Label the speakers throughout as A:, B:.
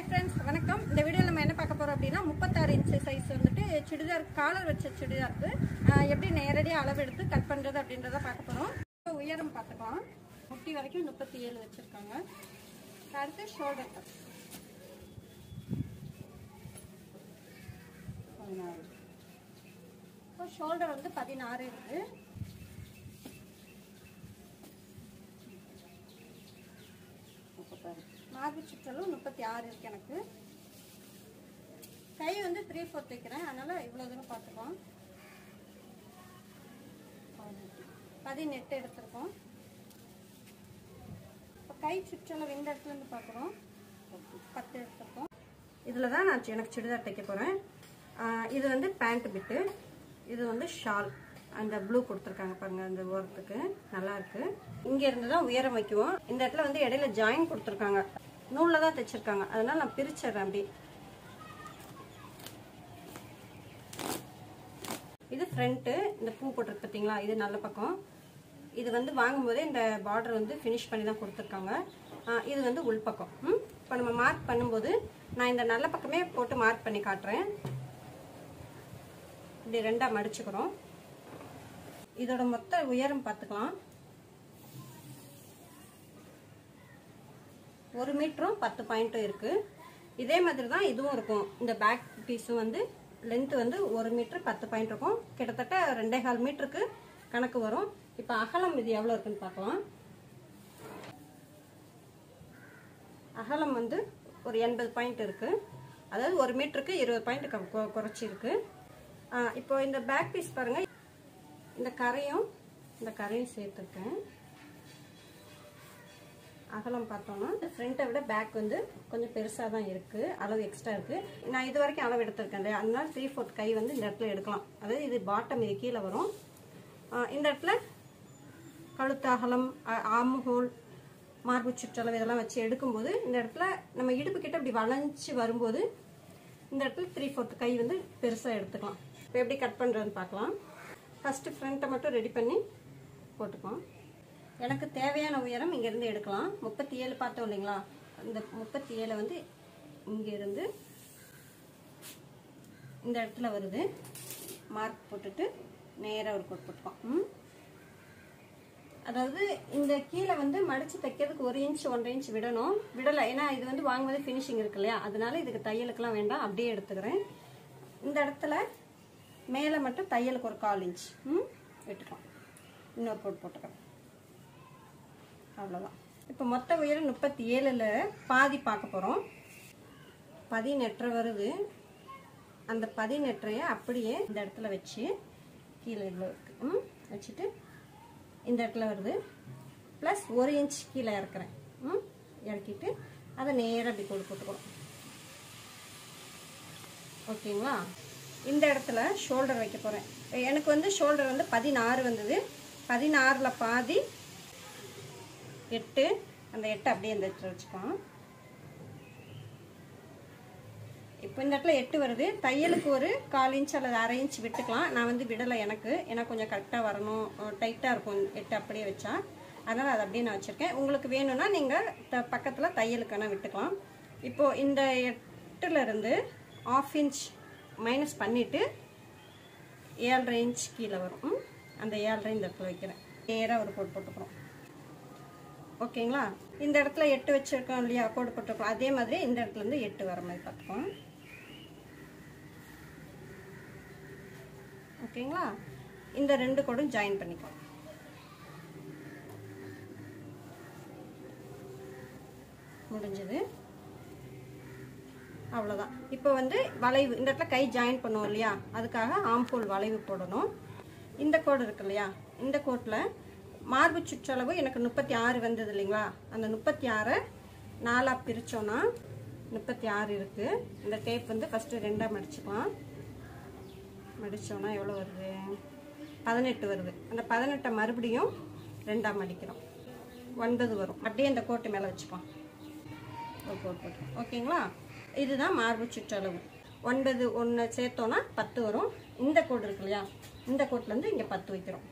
A: Hi friends வணக்கம் இந்த வீடியோவில் நம்ம என்ன பார்க்க போகிறோம் அப்படின்னா முப்பத்தாறு இன்ச்சு சைஸ் வந்துட்டு சுடிதார் காலர் வச்ச சுடிதாருக்கு ஆஹ், எப்படி நேரடியாக அளவெடுத்து கட் பண்ணுறது அப்படின்றத பார்க்க போகிறோம் உயரம் பார்த்துக்கலாம் முட்டி வரைக்கும் முப்பத்தி ஏழு வச்சுருக்காங்க அடுத்து ஷோல்டர் கட் பதினாறு இப்போ ஷோல்டர் வந்து பதினாறு இருக்குது முப்பத்தாறு மார்பு சுற்றலும் முப்பத்தி ஆறு இருக்கு எனக்கு கை வந்து த்ரீ ஃபோர்த் வைக்கிறேன் அதனால இவ்வளோ தூரம் பார்த்துக்கலாம் பதினெட்டு எடுத்திருக்கோம் இப்போ கை சுற்றளவு இந்த இடத்துல இருந்து பார்க்குறோம் பத்து எடுத்திருக்கோம் இதில் தான் நான் எனக்கு சுடிதார் தைக்க போகிறேன் இது வந்து பேண்ட் பிட்டு இது வந்து ஷால் அந்த ப்ளூ கொடுத்துருக்காங்க பாருங்க அந்த ஓரத்துக்கு நல்லா இருக்கு இங்க இருந்து தான் உயரம் வைக்குவோம் இந்த இடத்துல வந்து இடையில ஜாயின் கொடுத்துருக்காங்க நூலில் தான் தைச்சிருக்காங்க அதனால நான் பிரிச்சிடுறேன் அப்படி இது ஃப்ரண்ட்டு இந்த பூ போட்டிருக்கு பார்த்தீங்களா இது நல்ல பக்கம் இது வந்து வாங்கும்போதே இந்த பார்டர் வந்து ஃபினிஷ் பண்ணி தான் கொடுத்துருக்காங்க ஆ, இது வந்து உள் பக்கம் ம் இப்போ நம்ம மார்க் பண்ணும்போது நான் இந்த நல்ல பக்கமே போட்டு மார்க் பண்ணி காட்டுறேன் இப்படி ரெண்டாக மடிச்சுக்கிறோம் இதோட மொத்த உயரம் பார்த்துக்கலாம் ஒரு மீட்டரும் பத்து பாயிண்ட்டும் இருக்கு இதே மாதிரி தான் இதுவும் இருக்கும் இந்த பேக் பீஸும் வந்து லென்த் வந்து ஒரு மீட்டர் பத்து பாயிண்ட் இருக்கும் கிட்டத்தட்ட ரெண்டே கால் மீட்டருக்கு கணக்கு வரும் இப்போ அகலம் இது எவ்வளோ இருக்குன்னு பார்க்கலாம் அகலம் வந்து ஒரு எண்பது பாயிண்ட் இருக்கு அதாவது ஒரு மீட்டருக்கு இருபது பாயிண்ட் குறைச்சிருக்கு இப்போ இந்த பேக் பீஸ் பாருங்க இந்த கரையும் இந்த கரையும் சேர்த்துருக்கேன் அகலம் பார்த்தோம்னா ஃப்ரண்ட்டை விட பேக் வந்து கொஞ்சம் பெருசாக தான் இருக்குது அளவு எக்ஸ்ட்ரா இருக்குது நான் இது வரைக்கும் அளவு எடுத்திருக்கேன் இல்லையா அதனால த்ரீ ஃபோர்த் கை வந்து இந்த இடத்துல எடுக்கலாம் அதாவது இது பாட்டம் இது கீழே வரும் ஆ, இந்த இடத்துல கழுத்து அகலம் ஆ- ஆமுகோல் மார்பு சுற்றளவு இதெல்லாம் வச்சு எடுக்கும்போது இந்த இடத்துல நம்ம இடுப்பு கிட்ட இப்படி வளைஞ்சு வரும்போது இந்த இடத்துல த்ரீ ஃபோர்த் கை வந்து பெருசாக எடுத்துக்கலாம் இப்போ எப்படி கட் பண்ணுறதுன்னு பார்க்கலாம் ஃபஸ்ட்டு ஃப்ரண்ட்டை மட்டும் ரெடி பண்ணி போட்டுக்கலாம் எனக்கு தேவையான உயரம் இங்கேருந்து எடுக்கலாம் முப்பத்தி ஏழு பார்த்தோம் இல்லைங்களா இந்த முப்பத்தி ஏழை வந்து இங்கேருந்து இந்த இடத்துல வருது மார்க் போட்டுட்டு நேராக ஒரு கோட் போட்டுக்கோம் ம் அதாவது இந்த கீழே வந்து மடிச்சு தைக்கிறதுக்கு ஒரு இன்ச் ஒன்றரை இன்ச் விடணும் விடலை ஏன்னா இது வந்து வாங்கும்போது ஃபினிஷிங் இருக்கு இல்லையா அதனால இதுக்கு தையலுக்குலாம் வேண்டாம் அப்படியே எடுத்துக்கிறேன் இந்த இடத்துல மேலே மட்டும் தையலுக்கு ஒரு கால் இன்ச் ம் விட்டுக்கலாம் இன்னொரு கோட் போட்டுக்கிறேன் அவ்வளோதான் இப்போ மொத்த உயரம் முப்பத்தி ஏழில் பாதி பார்க்க போகிறோம் பதினெட்டரை வருது அந்த பதினெட்டரையை அப்படியே இந்த இடத்துல வச்சு கீழே இவ்வளோ இருக்கு ம் வச்சுட்டு இந்த இடத்துல வருது ப்ளஸ் ஒரு இன்ச் கீழே இறக்குறேன் ம் இறக்கிட்டு அதை நேராக அப்படி கொடு போட்டுக்கணும் ஓகேங்களா இந்த இடத்துல ஷோல்டர் வைக்க போகிறேன் எனக்கு வந்து ஷோல்டர் வந்து பதினாறு வந்தது பதினாறில் பாதி எட்டு அந்த எட்டு அப்படியே இந்த இடத்துல வச்சுக்கலாம் இப்போ இந்த இடத்துல எட்டு வருது தையலுக்கு ஒரு கால் இன்ச் அல்லது அரை இன்ச் விட்டுக்கலாம் நான் வந்து விடலை எனக்கு ஏன்னா கொஞ்சம் கரெக்டாக வரணும் டைட்டாக இருக்கும் எட்டு அப்படியே வச்சா அதனால் அதை அப்படியே நான் வச்சுருக்கேன் உங்களுக்கு வேணும்னா நீங்கள் த பக்கத்தில் தையலுக்கான விட்டுக்கலாம் இப்போது இந்த எட்டுல இருந்து ஆஃப் இன்ச் மைனஸ் பண்ணிவிட்டு ஏழரை இன்ச் கீழே வரும் ம்? அந்த ஏழரை இந்த இடத்துல வைக்கிறேன் நேராக ஒரு போட்டு போட்டுக்கிறோம் ஓகேங்களா இந்த இடத்துல எட்டு வச்சிருக்கோம் இல்லையா கோடு போட்டிருக்கோம் அதே மாதிரி இந்த இடத்துல இருந்து எட்டு வர மாதிரி பார்த்துக்கோம் ஓகேங்களா இந்த ரெண்டு கோடும் ஜாயின் பண்ணிக்கலாம் முடிஞ்சது அவ்வளோதான் இப்போ வந்து வளைவு இந்த இடத்துல கை ஜாயின் பண்ணுவோம் இல்லையா அதுக்காக ஆம்ஹோல் வளைவு போடணும் இந்த கோடு இருக்கு இல்லையா இந்த கோட்டில் மார்பு சுற்றளவு எனக்கு முப்பத்தி ஆறு வந்தது இல்லைங்களா அந்த முப்பத்தி ஆறை நாலாக பிரித்தோன்னா முப்பத்தி ஆறு இருக்குது இந்த டேப் வந்து ஃபஸ்ட்டு ரெண்டாக மடிச்சுக்கலாம் மடித்தோன்னா எவ்வளோ வருது பதினெட்டு வருது அந்த பதினெட்டை மறுபடியும் ரெண்டாக மடிக்கிறோம் ஒன்பது வரும் அப்படியே இந்த கோட்டு மேலே வச்சுக்கலாம் ஒரு கோட் போட்டு ஓகேங்களா இதுதான் மார்பு சுற்றளவு ஒன்பது ஒன்று சேர்த்தோன்னா பத்து வரும் இந்த கோடு இருக்கு இல்லையா இந்த கோட்லேருந்து இங்கே பத்து வைக்கிறோம்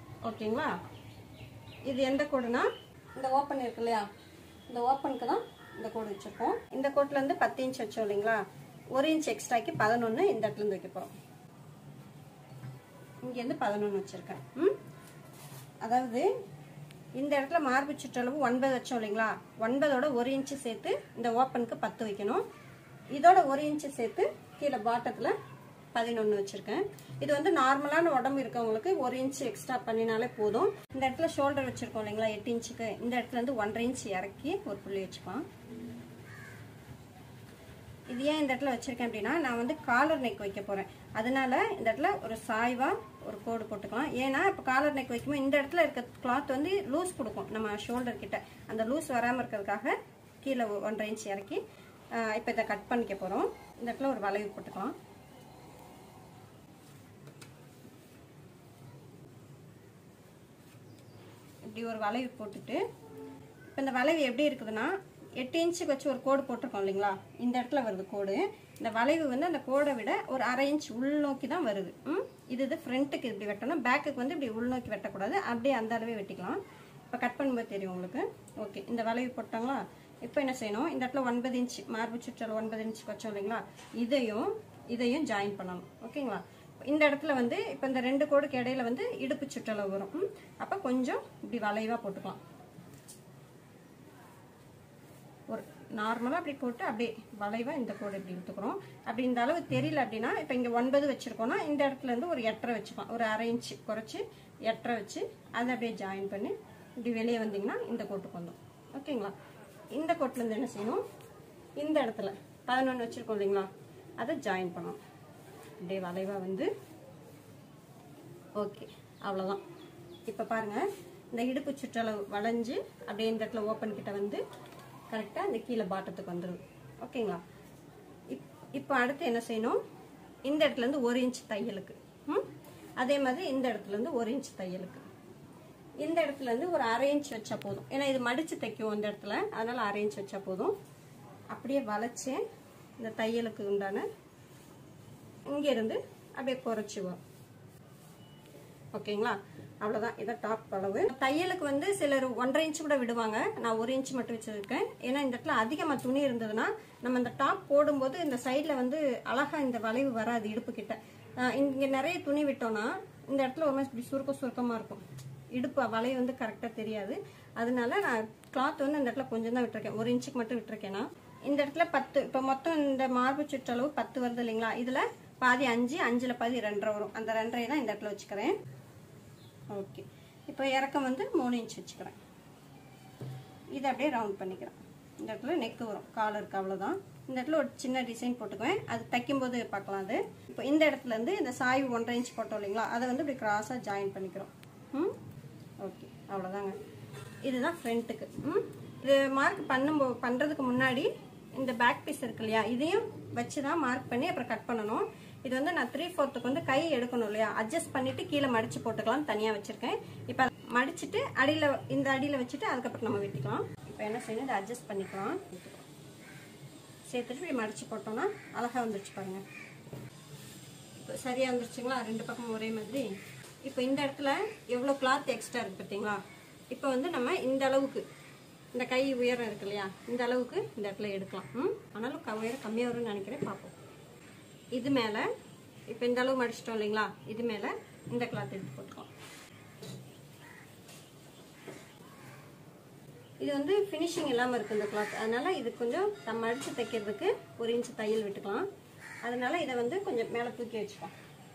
A: ஓகேங்களா இது எந்த கோடுனா இந்த ஓப்பன் இருக்கு இல்லையா இந்த ஓப்பனுக்கு தான் இந்த கோடு வச்சுருக்கோம் இந்த கோட்லேருந்து பத்து இன்ச் வச்சோம் இல்லைங்களா ஒரு இன்ச் எக்ஸ்ட்ராக்கி பதினொன்று இந்த இடத்துலேருந்து வைக்க போகிறோம் இங்கேருந்து பதினொன்று வச்சுருக்கேன் ம் அதாவது இந்த இடத்துல மார்பு சுற்றளவு ஒன்பது வச்சோம் இல்லைங்களா ஒன்பதோட ஒரு இன்ச்சு சேர்த்து இந்த ஓப்பனுக்கு பத்து வைக்கணும் இதோட ஒரு இன்ச்சு சேர்த்து கீழே பாட்டத்தில் பதினொன்று வச்சுருக்கேன் இது வந்து நார்மலான உடம்பு இருக்கவங்களுக்கு ஒரு இன்ச்சு எக்ஸ்ட்ரா பண்ணினாலே போதும் இந்த இடத்துல ஷோல்டர் வச்சுருக்கோம் இல்லைங்களா எட்டு இன்ச்சுக்கு இந்த இடத்துல இருந்து ஒன்றரை இன்ச் இறக்கி ஒரு புள்ளி வச்சுக்கலாம் இது ஏன் இந்த இடத்துல வச்சுருக்கேன் அப்படின்னா நான் வந்து காலர் நெக் வைக்க போகிறேன் அதனால இந்த இடத்துல ஒரு சாய்வாக ஒரு கோடு போட்டுக்கலாம் ஏன்னா இப்போ காலர் நெக் வைக்கும்போது இந்த இடத்துல இருக்க கிளாத் வந்து லூஸ் கொடுக்கும் நம்ம ஷோல்டர் கிட்ட அந்த லூஸ் வராமல் இருக்கிறதுக்காக கீழே ஒன்றரை இன்ச் இறக்கி இப்போ இதை கட் பண்ணிக்க போகிறோம் இந்த இடத்துல ஒரு வளைவு போட்டுக்கலாம் இப்படி ஒரு வளைவு போட்டுட்டு இப்போ இந்த வளைவு எப்படி இருக்குதுன்னா எட்டு இன்ச்சுக்கு வச்சு ஒரு கோடு போட்டிருக்கோம் இல்லைங்களா இந்த இடத்துல வருது கோடு இந்த வளைவு வந்து அந்த கோடை விட ஒரு அரை இன்ச் உள்நோக்கி தான் வருது ம் இது இது ஃப்ரண்ட்டுக்கு இப்படி வெட்டணும் பேக்குக்கு வந்து இப்படி உள்நோக்கி வெட்டக்கூடாது அப்படியே அந்த அளவே வெட்டிக்கலாம் இப்போ கட் பண்ணும்போது தெரியும் உங்களுக்கு ஓகே இந்த வளைவு போட்டாங்களா இப்போ என்ன செய்யணும் இந்த இடத்துல ஒன்பது இன்ச் மார்பு சுற்றல் ஒன்பது இன்ச்சுக்கு வச்சோம் இல்லைங்களா இதையும் இதையும் ஜாயின் பண்ணணும் ஓகேங்களா இந்த இடத்துல வந்து இப்போ இந்த ரெண்டு கோடுக்கு இடையில வந்து இடுப்பு சுற்றளவு வரும் ம், அப்போ கொஞ்சம் இப்படி வளைவாக போட்டுக்கலாம் ஒரு நார்மலாக அப்படி போட்டு அப்படியே வளைவாக இந்த கோடு இப்படி எடுத்துக்கிறோம் அப்படி இந்த அளவு தெரியல அப்படின்னா இப்போ இங்கே ஒன்பது வச்சுருக்கோம்னா இந்த இடத்துல இருந்து ஒரு எட்டரை வச்சுக்கலாம் ஒரு அரை இன்ச்சு குறைச்சி எட்டரை வச்சு அதை அப்படியே ஜாயின் பண்ணி இப்படி வெளியே வந்தீங்கன்னா இந்த கோட்டுக்கு வந்துடும் ஓகேங்களா இந்த கோட்டிலேருந்து என்ன செய்யணும் இந்த இடத்துல பதினொன்று வச்சுருக்கோம் இல்லைங்களா அதை ஜாயின் பண்ணணும் அப்படியே வளைவாக வந்து ஓகே அவ்வளோதான் இப்போ பாருங்கள் இந்த இடுப்பு சுற்றளவு வளைஞ்சு அப்படியே இந்த இடத்துல ஓப்பன் கிட்ட வந்து கரெக்டாக இந்த கீழே பாட்டத்துக்கு வந்துடும் ஓகேங்களா இப் இப்போ அடுத்து என்ன செய்யணும் இந்த இடத்துலேருந்து ஒரு இன்ச் தையலுக்கு ம் அதே மாதிரி இந்த இடத்துலேருந்து ஒரு இன்ச் தையலுக்கு இந்த இடத்துலேருந்து ஒரு அரை இன்ச் வச்சா போதும் ஏன்னா இது மடித்து தைக்கும் இந்த இடத்துல அதனால் அரை இன்ச் வச்சா போதும் அப்படியே வளைச்சு இந்த தையலுக்கு உண்டான இங்கேருந்து அப்படியே குறைச்சி வரும் ஓகேங்களா அவ்வளோதான் இதான் டாப் அளவு தையலுக்கு வந்து சிலர் ஒன்றரை இன்ச் கூட விடுவாங்க நான் ஒரு இன்ச் மட்டும் வச்சிருக்கேன் ஏன்னா இந்த இடத்துல அதிகமாக துணி இருந்ததுன்னா நம்ம இந்த டாப் போடும்போது இந்த சைடில் வந்து அழகாக இந்த வளைவு வராது இடுப்பு கிட்ட இங்கே நிறைய துணி விட்டோம்னா இந்த இடத்துல ஒரு மாதிரி இப்படி சுருக்க சுருக்கமாக இருக்கும் இடுப்பு வளைவு வந்து கரெக்டாக தெரியாது அதனால நான் கிளாத் வந்து இந்த இடத்துல கொஞ்சம் தான் விட்டுருக்கேன் ஒரு இன்ச்சுக்கு மட்டும் விட்டுருக்கேன்னா இந்த இடத்துல பத்து இப்போ மொத்தம் இந்த மார்பு சுற்றளவு பத்து வருது இல்லைங்களா இதில் பாதி அஞ்சு அஞ்சில் பாதி ரெண்டரை வரும் அந்த ரெண்டரை தான் இந்த இடத்துல வச்சுக்கிறேன் ஓகே இப்போ இறக்கம் வந்து மூணு இன்ச் வச்சுக்கிறேன் இதை அப்படியே ரவுண்ட் பண்ணிக்கிறேன் இந்த இடத்துல நெக்கு வரும் காலருக்கு அவ்வளோதான் இந்த இடத்துல ஒரு சின்ன டிசைன் போட்டுக்குவேன் அது தைக்கும்போது பார்க்கலாம் அது இப்போ இந்த இடத்துல இருந்து இந்த சாய்வு ஒன்றரை இன்ச் போட்டோம் இல்லைங்களா அதை வந்து இப்படி கிராஸாக ஜாயின் பண்ணிக்கிறோம் ம் ஓகே அவ்வளோதாங்க இதுதான் ஃப்ரண்ட்டுக்கு ம் இது மார்க் பண்ணும்போ பண்ணுறதுக்கு முன்னாடி இந்த பேக் பீஸ் இருக்கு இல்லையா இதையும் வச்சு தான் மார்க் பண்ணி அப்புறம் கட் பண்ணணும் இது வந்து நான் த்ரீ ஃபோர்த்துக்கு வந்து கை எடுக்கணும் இல்லையா அட்ஜஸ்ட் பண்ணிட்டு கீழே மடிச்சு போட்டுக்கலாம் தனியாக வச்சிருக்கேன் இப்போ மடிச்சிட்டு அடியில் இந்த அடியில் வச்சுட்டு அதுக்கப்புறம் நம்ம வெட்டிக்கலாம் இப்போ என்ன செய்யணும் இதை அட்ஜஸ்ட் பண்ணிக்கலாம் சேர்த்துட்டு இப்படி மடிச்சு போட்டோம்னா அழகாக வந்துருச்சு பாருங்க இப்போ சரியாக வந்துருச்சுங்களா ரெண்டு பக்கமும் ஒரே மாதிரி இப்போ இந்த இடத்துல எவ்வளோ கிளாத் எக்ஸ்ட்ரா இருக்குது பார்த்தீங்களா இப்போ வந்து நம்ம இந்த அளவுக்கு இந்த கை உயரம் இருக்கு இல்லையா இந்த அளவுக்கு இந்த இடத்துல எடுக்கலாம் ம் ஆனாலும் க உயரம் கம்மியாக வரும்னு நினைக்கிறேன் பார்ப்போம் இது மேலே இப்போ இந்த அளவு மடிச்சிட்டோம் இல்லைங்களா இது மேலே இந்த கிளாத் எடுத்து போட்டுக்கலாம் இது வந்து ஃபினிஷிங் இல்லாமல் இருக்குது இந்த கிளாத் அதனால் இது கொஞ்சம் நம்ம அடித்து தைக்கிறதுக்கு ஒரு இன்ச்சு தையல் விட்டுக்கலாம் அதனால் இதை வந்து கொஞ்சம் மேலே தூக்கி வச்சுக்கலாம்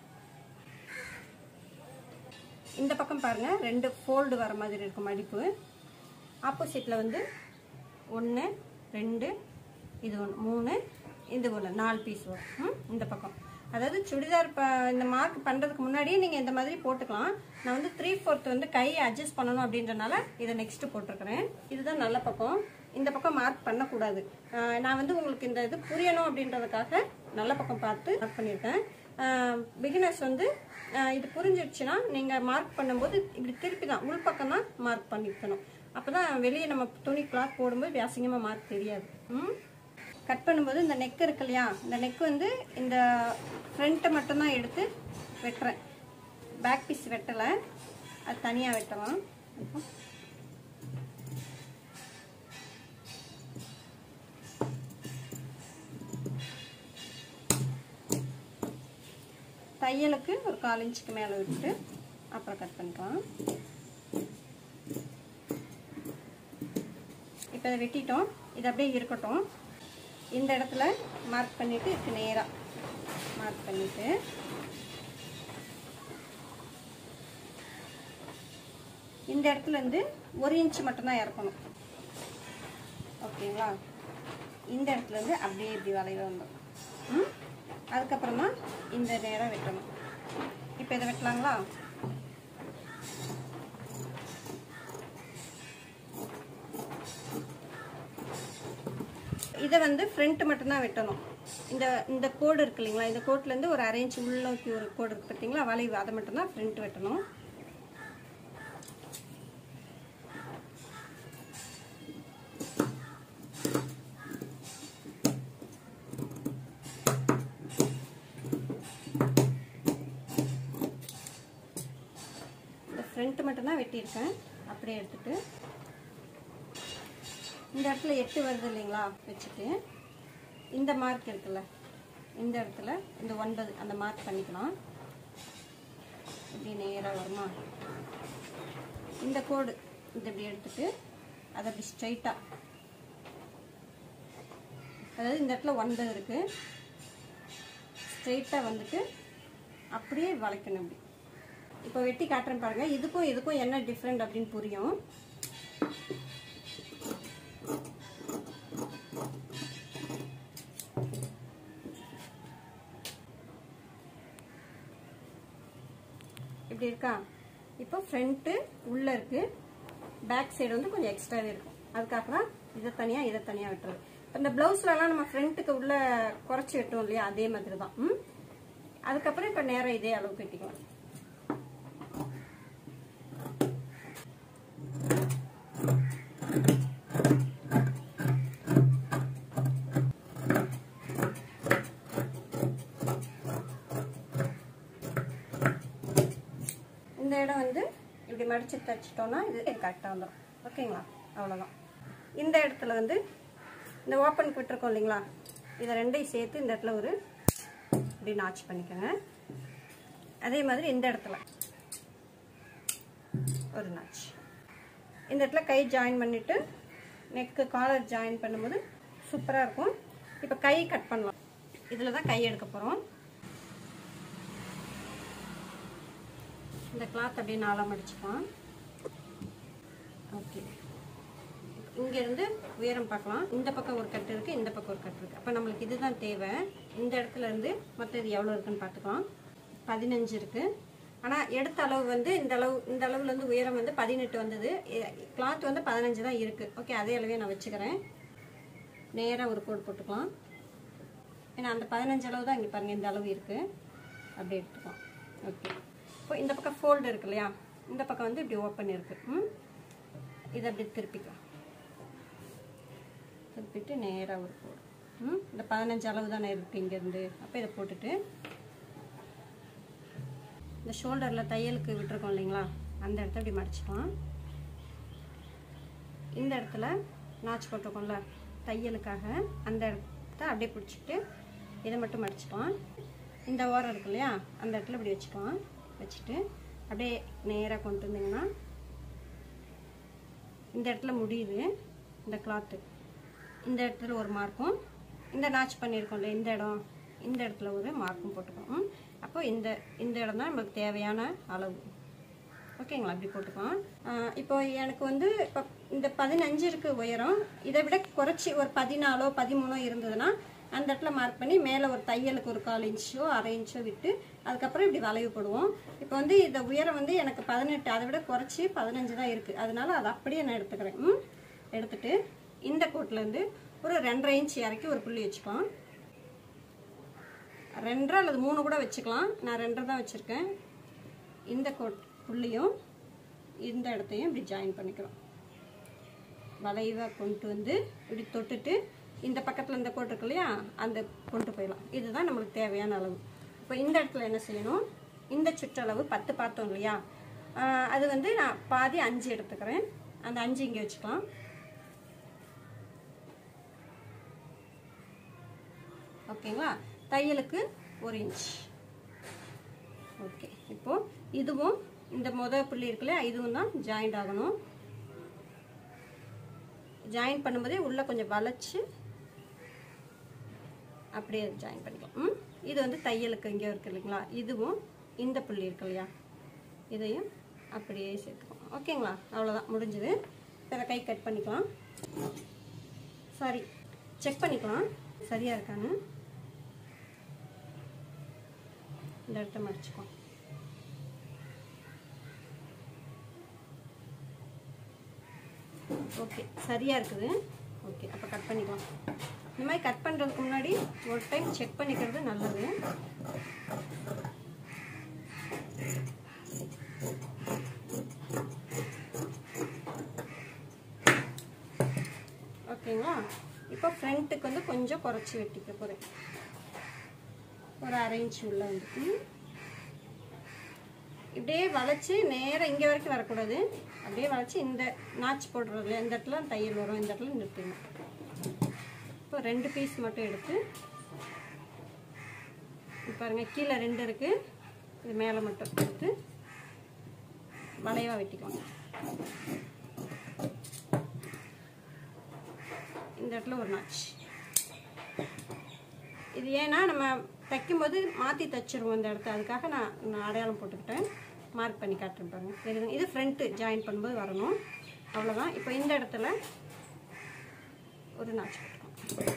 A: இந்த பக்கம் பாருங்கள் ரெண்டு ஃபோல்டு வர மாதிரி இருக்கும் மடிப்பு ஆப்போசிட்டில் வந்து ஒன்று ரெண்டு இது ஒன்று மூணு இது ஒன்று நாலு பீஸ் வரும் ம், இந்த பக்கம் அதாவது சுடிதார் ப இந்த மார்க் பண்ணுறதுக்கு முன்னாடியே நீங்கள் இந்த மாதிரி போட்டுக்கலாம் நான் வந்து த்ரீ ஃபோர்த் வந்து கையை அட்ஜஸ்ட் பண்ணணும் அப்படின்றனால இதை நெக்ஸ்ட்டு போட்டிருக்கிறேன் இதுதான் நல்ல பக்கம் இந்த பக்கம் மார்க் பண்ணக்கூடாது ஆஹ் நான் வந்து உங்களுக்கு இந்த இது புரியணும் அப்படின்றதுக்காக நல்ல பக்கம் பார்த்து மார்க் பண்ணியிருக்கேன் பிகினர்ஸ் வந்து ஆஹ் இது புரிஞ்சிடுச்சுன்னா நீங்கள் மார்க் பண்ணும்போது இப்படி திருப்பி தான் உள் பக்கம் தான் மார்க் பண்ணிக்கணும் அப்போ தான் வெளியே நம்ம துணி கிளாத் போடும்போது அசிங்கமாக மார்க் தெரியாது ம் கட் பண்ணும்போது இந்த நெக் இருக்கு இல்லையா இந்த நெக் வந்து இந்த ஃப்ரண்ட்டை மட்டும்தான் எடுத்து வெட்டுறேன் பேக் பீஸ் வெட்டலை அது தனியாக வெட்டலாம் தையலுக்கு ஒரு கால் இன்ச்சுக்கு மேலே விட்டுட்டு அப்புறம் கட் பண்ணிக்கலாம் இப்போ இதை வெட்டிட்டோம் இது அப்படியே இருக்கட்டும் இந்த இடத்துல மார்க் பண்ணிவிட்டு இதுக்கு நேராக மார்க் பண்ணிவிட்டு இந்த இடத்துல இருந்து ஒரு இன்ச் மட்டும்தான் இறக்கணும் ஓகேங்களா இந்த இடத்துல இருந்து அப்படியே இப்படி வளைய வந்துடும் ம் அதுக்கப்புறம் தான் இந்த நேரம் வெட்டணும் இப்போ இதை வெட்டலாங்களா இதை வந்து ஃப்ரண்ட் மட்டும்தான் வெட்டணும் இந்த இந்த கோடு இருக்கு இல்லைங்களா இந்த கோட்லேருந்து ஒரு அரேஞ்ச் உள்நோக்கி ஒரு கோடு இருக்கு பார்த்தீங்களா வளைவு அதை மட்டும்தான் ஃப்ரண்ட் வெட்டணும் இந்த ஃப்ரண்ட் மட்டும்தான் வெட்டியிருக்கேன் அப்படியே எடுத்துட்டு இந்த இடத்துல எட்டு வருது இல்லைங்களா வச்சுட்டு இந்த மார்க் இருக்குல்ல இந்த இடத்துல இந்த ஒன்பது அந்த மார்க் பண்ணிக்கலாம் இப்படி நேராக வருமா இந்த கோடு இது இப்படி எடுத்துட்டு அதை அப்படி ஸ்ட்ரைட்டாக அதாவது இந்த இடத்துல ஒன்பது இருக்கு ஸ்ட்ரைட்டாக வந்துட்டு அப்படியே வளைக்கணும் இப்படி இப்போ வெட்டி காட்டுறேன் பாருங்க இதுக்கும் இதுக்கும் என்ன டிஃப்ரெண்ட் அப்படின்னு புரியும் இப்படி இருக்கா இப்போ ஃப்ரண்ட்டு உள்ளே இருக்கு பேக் சைடு வந்து கொஞ்சம் எக்ஸ்ட்ராவே இருக்கும் அதுக்காக தான் இதை தனியாக இதை தனியாக வெட்டுறது இப்போ இந்த ப்ளவுஸ்லலாம் நம்ம ஃப்ரண்ட்டுக்கு உள்ள குறைச்சி வெட்டுவோம் இல்லையா அதே மாதிரி தான் ம் அதுக்கப்புறம் இப்போ நேரம் இதே அளவு கட்டிக்கலாம் இந்த இடம் வந்து இப்படி மடிச்சு தைச்சிட்டோம்னா இது கரெக்டாக வந்துடும் ஓகேங்களா அவ்வளோதான் இந்த இடத்துல வந்து இந்த ஓப்பன் விட்டுருக்கோம் இல்லைங்களா இதை ரெண்டையும் சேர்த்து இந்த இடத்துல ஒரு இப்படி நாச் பண்ணிக்கோங்க அதே மாதிரி இந்த இடத்துல ஒரு நாச் இந்த இடத்துல கை ஜாயின் பண்ணிவிட்டு நெக்கு காலர் ஜாயின் பண்ணும்போது சூப்பராக இருக்கும் இப்போ கை கட் பண்ணலாம் இதில் தான் கை எடுக்க போகிறோம் இந்த கிளாத் அப்படியே நாளாக மடிச்சுக்கலாம் ஓகே இங்கேருந்து உயரம் பார்க்கலாம் இந்த பக்கம் ஒரு கட்டு இருக்குது இந்த பக்கம் ஒரு கட்டு இருக்குது அப்போ நம்மளுக்கு இதுதான் தேவை இந்த இடத்துல இருந்து மற்ற இது எவ்வளோ இருக்குன்னு பார்த்துக்கலாம் பதினஞ்சு இருக்குது ஆனால் எடுத்த அளவு வந்து இந்த அளவு இந்த அளவுலேருந்து உயரம் வந்து பதினெட்டு வந்தது கிளாத் வந்து பதினஞ்சு தான் இருக்குது ஓகே அதே அளவே நான் வச்சுக்கிறேன் நேராக ஒரு கோடு போட்டுக்கலாம் ஏன்னா அந்த பதினஞ்சு அளவு தான் இங்கே பாருங்கள் இந்த அளவு இருக்குது அப்படியே எடுத்துக்கலாம் ஓகே இப்போ இந்த பக்கம் ஃபோல்டு இருக்கு இல்லையா இந்த பக்கம் வந்து இப்படி ஓப்பன் இருக்கு ம் இதை அப்படி திருப்பிக்கலாம் திருப்பிட்டு நேராக ஒரு கோடு ம் இந்த பதினஞ்சு அளவு தானே இருக்கு இங்கேருந்து அப்போ இதை போட்டுட்டு இந்த ஷோல்டரில் தையலுக்கு விட்டுருக்கோம் இல்லைங்களா அந்த இடத்த இப்படி மடிச்சுக்கலாம் இந்த இடத்துல நாச்சு போட்டிருக்கோம்ல தையலுக்காக அந்த இடத்த அப்படியே பிடிச்சிட்டு இதை மட்டும் மடிச்சுக்கலாம் இந்த ஓரம் இருக்கு இல்லையா அந்த இடத்துல இப்படி வச்சுக்கலாம் வச்சுட்டு அப்படியே நேராக கொண்டு வந்தீங்கன்னா இந்த இடத்துல முடியுது இந்த கிளாத்து இந்த இடத்துல ஒரு மார்க்கும் இந்த நாச் பண்ணியிருக்கோம்ல இந்த இடம் இந்த இடத்துல ஒரு மார்க்கும் போட்டுக்கோம் அப்போ இந்த இந்த இடம் தான் நம்மளுக்கு தேவையான அளவு ஓகேங்களா அப்படி போட்டுக்கலாம் ஆஹ் இப்போ எனக்கு வந்து இப்போ இந்த பதினஞ்சு இருக்கு உயரம் இதை விட குறைச்சி ஒரு பதினாலோ பதிமூணோ இருந்ததுன்னா அந்த இடத்துல மார்க் பண்ணி மேலே ஒரு தையலுக்கு ஒரு கால் இன்ச்சோ அரை இன்ச்சோ விட்டு அதுக்கப்புறம் இப்படி வளைவு போடுவோம் இப்போ வந்து இந்த உயரம் வந்து எனக்கு பதினெட்டு அதை விட குறைச்சி பதினஞ்சு தான் இருக்குது அதனால அதை அப்படியே நான் எடுத்துக்கிறேன் ம் எடுத்துட்டு இந்த கோட்லேருந்து ஒரு ரெண்டரை இன்ச் இறக்கி ஒரு புள்ளி வச்சுக்கலாம் ரெண்டரை அல்லது மூணு கூட வச்சுக்கலாம் நான் ரெண்டரை தான் வச்சுருக்கேன் இந்த கோட் புள்ளியும் இந்த இடத்தையும் இப்படி ஜாயின் பண்ணிக்கிறோம் வளைவாக கொண்டு வந்து இப்படி தொட்டுட்டு இந்த பக்கத்தில் இந்த கோட் இருக்கு இல்லையா அந்த கொண்டு போயிடலாம் இதுதான் நம்மளுக்கு தேவையான அளவு இப்போ இந்த இடத்துல என்ன செய்யணும் இந்த சுற்றளவு பத்து பார்த்தோம் இல்லையா ஆஹ் அது வந்து நான் பாதி அஞ்சு எடுத்துக்கிறேன் அந்த அஞ்சு இங்கே வச்சுக்கலாம் ஓகேங்களா தையலுக்கு ஒரு இன்ச் ஓகே இப்போ இதுவும் இந்த முத புள்ளி இருக்குல்ல இதுவும் தான் ஜாயிண்ட் ஆகணும் ஜாயின் பண்ணும்போதே உள்ளே கொஞ்சம் வளைச்சு அப்படியே ஜாயின் பண்ணிக்கலாம் ம் இது வந்து தையலுக்கு இங்கே இருக்கு இல்லைங்களா இதுவும் இந்த புள்ளி இருக்கு இல்லையா இதையும் அப்படியே சேர்த்துக்கலாம் ஓகேங்களா அவ்வளோதான் முடிஞ்சுது பிற கை கட் பண்ணிக்கலாம் சாரி செக் பண்ணிக்கலாம் சரியாக இருக்கான்னு இந்த இடத்த மடிச்சுக்கோ ஓகே சரியாக இருக்குது ஓகே அப்போ கட் பண்ணிக்கலாம் இந்த மாதிரி கட் பண்ணுறதுக்கு முன்னாடி ஒரு டைம் செக் பண்ணிக்கிறது நல்லது ஓகேங்களா இப்போ ஃப்ரண்ட்டுக்கு வந்து கொஞ்சம் குறைச்சி வெட்டிக்க போகிறேன் ஒரு அரை இன்ச் உள்ள வந்துட்டு இப்படியே வளைச்சி நேராக இங்கே வரைக்கும் வரக்கூடாது அப்படியே வளைச்சி இந்த நாச்சு போடுறதுல இந்த இடத்துல தையல் வரும் இந்த இடத்துல நிறுத்தணும் இப்போ ரெண்டு பீஸ் மட்டும் எடுத்து இப்போ பாருங்க கீழே ரெண்டு இருக்கு இது மேலே மட்டும் எடுத்து வளைவாக வெட்டிக்கோங்க இந்த இடத்துல ஒரு நாச் இது ஏன்னா நம்ம தைக்கும்போது மாற்றி தைச்சிருவோம் இந்த இடத்த அதுக்காக நான் நான் அடையாளம் போட்டுக்கிட்டேன் மார்க் பண்ணி காட்டுறேன் பாருங்க தெரியுதுங்க இது ஃப்ரண்ட்டு ஜாயின் பண்ணும்போது வரணும் அவ்வளோதான் இப்போ இந்த இடத்துல ஒரு நாச் போட்டுக்கோங்க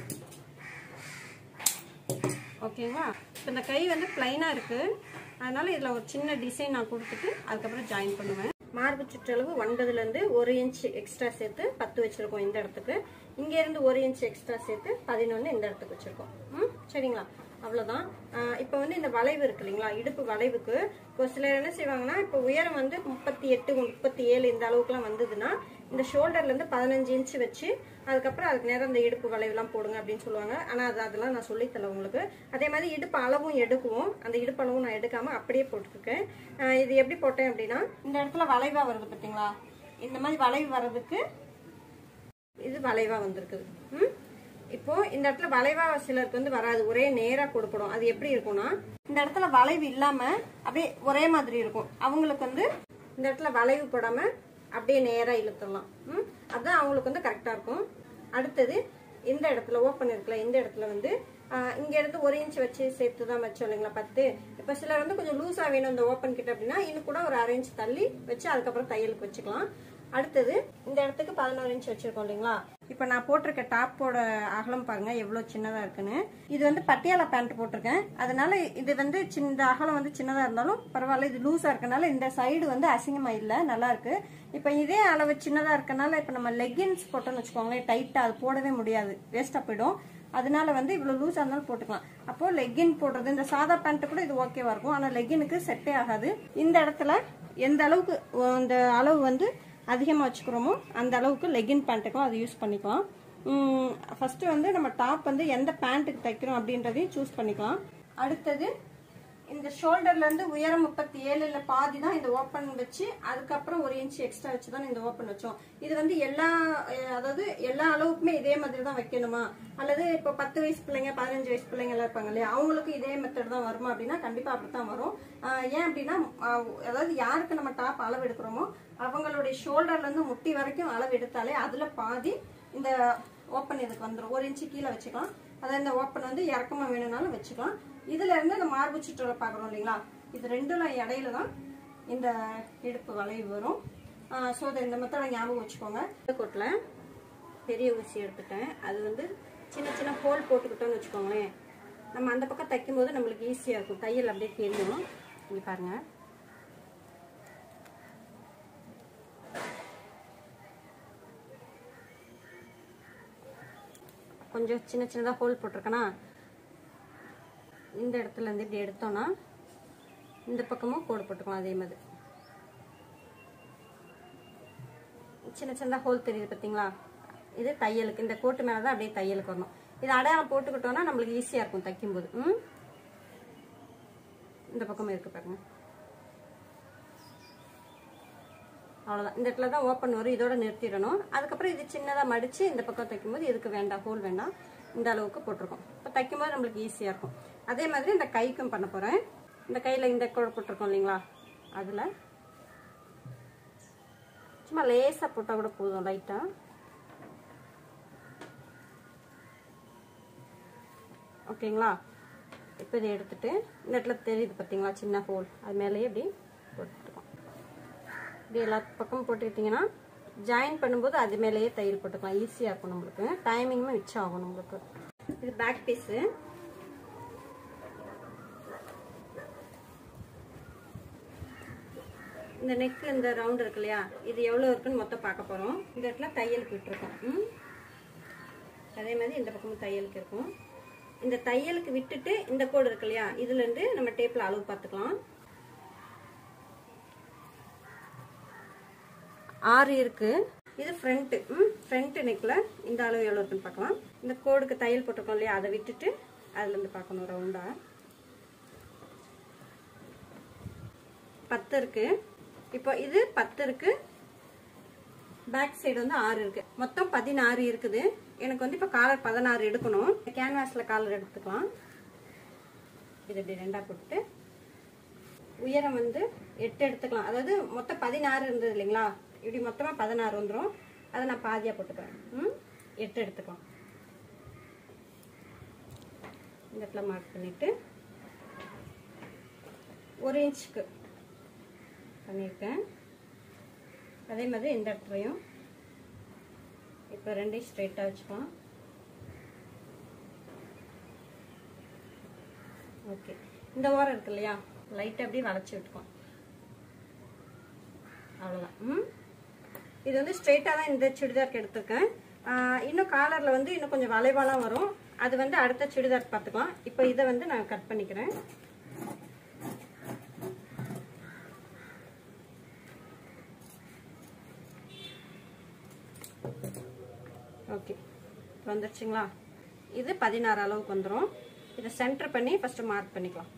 A: ஓகேங்களா இப்போ இந்த கை வந்து பிளைனாக இருக்குது அதனால் இதில் ஒரு சின்ன டிசைன் நான் கொடுத்துட்டு அதுக்கப்புறம் ஜாயின் பண்ணுவேன் மார்பு சுற்றளவு ஒன்பதுலேருந்து ஒரு இன்ச் எக்ஸ்ட்ரா சேர்த்து பத்து வச்சுருக்கோம் இந்த இடத்துக்கு இங்கேருந்து ஒரு இன்ச் எக்ஸ்ட்ரா சேர்த்து பதினொன்று இந்த இடத்துக்கு வச்சுருக்கோம் ம் சரிங்களா அவ்வளோதான் இப்போ வந்து இந்த வளைவு இருக்கு இல்லைங்களா இடுப்பு வளைவுக்கு இப்போ சிலர் என்ன செய்வாங்கன்னா இப்போ உயரம் வந்து முப்பத்தி எட்டு முப்பத்தி ஏழு இந்த அளவுக்குலாம் வந்ததுன்னா இந்த ஷோல்டர்லேருந்து பதினஞ்சு இன்ச் வச்சு அதுக்கப்புறம் அதுக்கு நேரம் இந்த இடுப்பு வளைவுலாம் போடுங்க அப்படின்னு சொல்லுவாங்க ஆனால் அது அதெல்லாம் நான் சொல்லித்தரல உங்களுக்கு அதே மாதிரி இடுப்பு அளவும் எடுக்குவோம் அந்த இடுப்பு அளவும் நான் எடுக்காமல் அப்படியே போட்டுருக்கேன் ஆஹ் இது எப்படி போட்டேன் அப்படின்னா இந்த இடத்துல வளைவாக வருது பார்த்தீங்களா இந்த மாதிரி வளைவு வர்றதுக்கு இது வளைவா வந்திருக்குது ம் இப்போ இந்த இடத்துல வளைவா சிலருக்கு வந்து வராது ஒரே நேரா கொடுக்கணும் அது எப்படி இருக்கும்னா இந்த இடத்துல வளைவு இல்லாம அப்படியே ஒரே மாதிரி இருக்கும் அவங்களுக்கு வந்து இந்த இடத்துல வளைவு போடாம அப்படியே நேரா இழுத்துடலாம் ம் அதுதான் அவங்களுக்கு வந்து கரெக்டா இருக்கும் அடுத்தது இந்த இடத்துல ஓப்பன் இருக்குல்ல இந்த இடத்துல வந்து ஆஹ், இங்க இருந்து ஒரு இன்ச் வச்சு சேர்த்து தான் வச்சோம் இல்லைங்களா பத்து இப்ப சிலர் வந்து கொஞ்சம் லூஸா வேணும் இந்த ஓப்பன் கிட்ட அப்படின்னா இன்னும் கூட ஒரு அரை இன்ச் தள்ளி வச்சு அதுக்கப்புறம் தையலுக்கு வச்சுக்கலாம் அடுத்தது இந்த இடத்துக்கு பதினோரு இன்ச் வச்சிருக்கோம் இல்லைங்களா இப்போ நான் போட்டிருக்க டாப்போட அகலம் பாருங்க எவ்வளோ சின்னதா இருக்குன்னு இது வந்து பட்டியாலா பேண்ட் போட்டிருக்கேன் அதனால இது வந்து சின்ன இந்த அகலம் வந்து சின்னதா இருந்தாலும் பரவாயில்ல இது லூஸா இருக்கனால இந்த சைடு வந்து அசிங்கமா இல்லை நல்லா இருக்கு இப்போ இதே அளவு சின்னதா இருக்கனால இப்போ நம்ம லெகின்ஸ் போட்டோம்னு வச்சுக்கோங்களேன் டைட்டா அது போடவே முடியாது வேஸ்டா போயிடும் அதனால வந்து இவ்வளவு லூஸா இருந்தாலும் போட்டுக்கலாம் அப்போ லெகின் போடுறது இந்த சாதா பேண்ட் கூட இது ஓகேவா இருக்கும் ஆனா லெகினுக்கு செட்டே ஆகாது இந்த இடத்துல எந்த அளவுக்கு இந்த அளவு வந்து அதிகமாக வச்சுக்கிறோமோ அந்த அளவுக்கு லெகின் பேண்ட்டுக்கும் அதை யூஸ் பண்ணிக்கலாம் ஃபர்ஸ்ட் வந்து நம்ம டாப் வந்து எந்த பேண்ட்டுக்கு தைக்கிறோம் அப்படின்றதையும் சூஸ் பண்ணிக்கலாம் அடுத்தது இந்த ஷோல்டர்ல இருந்து உயரம் முப்பத்தி ஏழுல பாதி தான் இந்த ஓப்பன் வச்சு அதுக்கப்புறம் ஒரு இன்ச் எக்ஸ்ட்ரா வச்சு தான் இந்த ஓப்பன் வச்சோம் இது வந்து எல்லா அஹ், அதாவது எல்லா அளவுக்குமே இதே மாதிரி தான் வைக்கணுமா அல்லது இப்போ பத்து வயசு பிள்ளைங்க பதினஞ்சு வயசு பிள்ளைங்க எல்லாம் இருப்பாங்க இல்லையா அவங்களுக்கு இதே மெத்தட் தான் வருமா அப்படின்னா கண்டிப்பா அப்படித்தான் வரும் ஆஹ், ஏன் அப்படின்னா ஆஹ், அதாவது யாருக்கு நம்ம டாப் அளவு எடுக்கிறோமோ அவங்களுடைய ஷோல்டர்ல இருந்து முட்டி வரைக்கும் அளவு எடுத்தாலே அதுல பாதி இந்த ஓப்பன் இதுக்கு வந்துடும் ஒரு இன்ச்சு கீழே வச்சுக்கலாம் அதாவது இந்த ஓப்பன் வந்து இறக்கமா வேணும்னாலும் வச்சுக்கலாம் இதுல இருந்து இந்த மார்பு சுற்றுலா பார்க்குறோம் இல்லைங்களா இது ரெண்டுல இடையில தான் இந்த இடுப்பு வளைவு வரும் ஸோ இதை இந்த மெத்தடை ஞாபகம் வச்சுக்கோங்க இந்த கோட்டில் பெரிய ஊசி எடுத்துட்டேன் அது வந்து சின்ன சின்ன ஹோல் போட்டுக்கிட்டோம்னு வச்சுக்கோங்களேன் நம்ம அந்த பக்கம் தைக்கும்போது நம்மளுக்கு ஈஸியாக இருக்கும் தையல் அப்படியே தெரியும் இங்கே பாருங்க கொஞ்சம் சின்ன சின்னதாக ஹோல் போட்டிருக்கேனா இந்த இடத்துல இருந்து இப்படி எடுத்தோம்னா இந்த பக்கமும் கோடு போட்டுக்கலாம் அதே மாதிரி சின்ன சின்னதாக ஹோல் தெரியுது பார்த்தீங்களா இது தையலுக்கு இந்த கோட்டு மேலே தான் அப்படியே தையலுக்கு வரணும் இது அடையாளம் போட்டுக்கிட்டோம்னா நம்மளுக்கு ஈஸியாக இருக்கும் தைக்கும்போது ம் இந்த பக்கமும் இருக்கு பாருங்க அவ்வளோதான் இந்த இடத்துல தான் ஓப்பன் வரும் இதோட நிறுத்திடணும் அதுக்கப்புறம் இது சின்னதாக மடித்து இந்த பக்கம் தைக்கும்போது இதுக்கு வேண்டாம் ஹோல் வேண்டாம் இந்த அளவுக்கு போட்டிருக்கோம் இப்போ தைக்கும்போது நம்மளுக்கு ஈஸியாக இருக்கும் அதே மாதிரி இந்த கைக்கும் பண்ண போகிறேன் இந்த கையில் இந்த கோடு போட்டிருக்கோம் இல்லைங்களா அதில் சும்மா லேசாக போட்டால் கூட போதும் லைட்டாக ஓகேங்களா இப்போ இதை எடுத்துட்டு இந்த இடத்துல தெரியுது பார்த்தீங்களா சின்ன ஹோல் அது மேலேயே இப்படி போட்டுருக்கோம் இப்படி எல்லா பக்கமும் போட்டுக்கிட்டிங்கன்னா ஜாயின் பண்ணும்போது அது மேலேயே தையல் போட்டுக்கலாம் ஈஸியாக இருக்கும் நம்மளுக்கு டைமிங்குமே மிச்சம் ஆகும் நம்மளுக்கு இது பேக் பீஸு இந்த நெக்கு இந்த ரவுண்ட் இருக்கு இல்லையா இது எவ்வளோ இருக்குன்னு மொத்தம் பார்க்க போகிறோம் இந்த இடத்துல தையலுக்கு விட்டுருக்கோம் ம் அதே மாதிரி இந்த பக்கமும் தையலுக்கு இருக்கும் இந்த தையலுக்கு விட்டுட்டு இந்த கோடு இருக்கு இல்லையா இதுலேருந்து நம்ம டேப்பில் அளவு பார்த்துக்கலாம் ஆறு இருக்கு இது ஃப்ரண்ட்டு ம் ஃப்ரண்ட் நெக்கில் இந்த அளவு எவ்வளோ இருக்குன்னு பார்க்கலாம் இந்த கோடுக்கு தையல் போட்டிருக்கோம் இல்லையா அதை விட்டுட்டு அதுலேருந்து பார்க்கணும் ரவுண்டாக பத்து இருக்கு இப்போ இது பத்து இருக்கு பேக் சைடு வந்து ஆறு இருக்கு மொத்தம் பதினாறு இருக்குது எனக்கு வந்து இப்போ காலர் பதினாறு எடுக்கணும் கேன்வாஸ்ல காலர் எடுத்துக்கலாம் இது இப்படி ரெண்டா போட்டு உயரம் வந்து எட்டு எடுத்துக்கலாம் அதாவது மொத்தம் பதினாறு இருந்தது இல்லைங்களா இப்படி மொத்தமாக பதினாறு வந்துடும் அதை நான் பாதியாக போட்டுப்பேன் ம் எட்டு எடுத்துக்கலாம் இந்த இடத்துல மார்க் பண்ணிட்டு ஒரு இன்ச்சுக்கு பண்ணியிருக்கேன் அதே மாதிரி இந்த இடத்துலையும் இப்போ ரெண்டையும் ஸ்ட்ரைட்டாக வச்சுக்கலாம் ஓகே இந்த ஓரம் இருக்கு இல்லையா லைட்டாக அப்படியே வளைச்சி விட்டுக்கலாம் அவ்வளோதான் ம் இது வந்து ஸ்ட்ரெயிட்டாக தான் இந்த சுடிதாருக்கு எடுத்திருக்கேன் ஆஹ் இன்னும் காலரில் வந்து இன்னும் கொஞ்சம் வளைவாலாம் வரும் அது வந்து அடுத்த சுடிதார் பார்த்துக்கலாம் இப்போ இதை வந்து நான் கட் பண்ணிக்கிறேன் ஓகே வந்துருச்சுங்களா இது பதினாறு அளவுக்கு வந்துடும் இதை சென்டர் பண்ணி ஃபஸ்ட்டு மார்க் பண்ணிக்கலாம்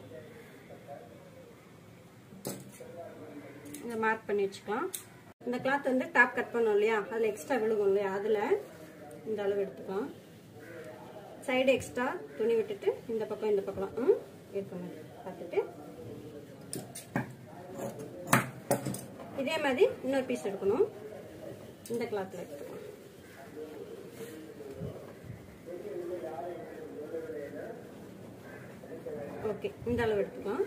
A: இதை மார்க் பண்ணி வச்சுக்கலாம் இந்த கிளாத் வந்து டாப் கட் பண்ணோம் இல்லையா அதில் எக்ஸ்ட்ரா விழுகும் இல்லையா அதில் இந்த அளவு எடுத்துக்கலாம் சைடு எக்ஸ்ட்ரா துணி விட்டுட்டு இந்த பக்கம் இந்த பக்கம் ம் இருக்கணும் பார்த்துட்டு இதே மாதிரி இன்னொரு பீஸ் எடுக்கணும் இந்த கிளாத்தில் எடுத்துக்கலாம் ஓகே இந்த அளவு எடுத்துக்கலாம்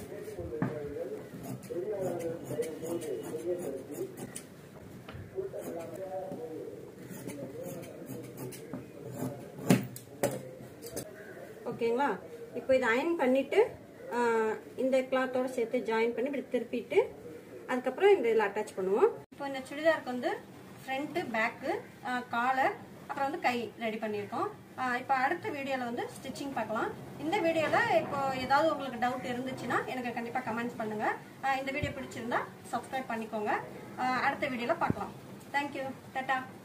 A: ஓகேங்களா இப்போ இதை அயன் பண்ணிட்டு ஆஹ், இந்த கிளாத்தோட சேர்த்து ஜாயின் பண்ணி இப்படி திருப்பிட்டு அதுக்கப்புறம் இந்த இதில் அட்டாச் பண்ணுவோம் இப்போ இந்த சுடிதாருக்கு வந்து ஃப்ரண்ட்டு பேக்கு காலர் அப்புறம் வந்து கை ரெடி பண்ணியிருக்கோம் ஆஹ், இப்போ அடுத்த வீடியோவில் வந்து ஸ்டிச்சிங் பார்க்கலாம் இந்த வீடியோவில் இப்போ ஏதாவது உங்களுக்கு டவுட் இருந்துச்சுன்னா எனக்கு கண்டிப்பாக கமெண்ட்ஸ் பண்ணுங்கள் இந்த வீடியோ பிடிச்சிருந்தா சப்ஸ்கிரைப் பண்ணிக்கோங்க ஆஹ், அடுத்த வீடியோவில் பார்க்கலாம் தேங்க்யூ டாட்டா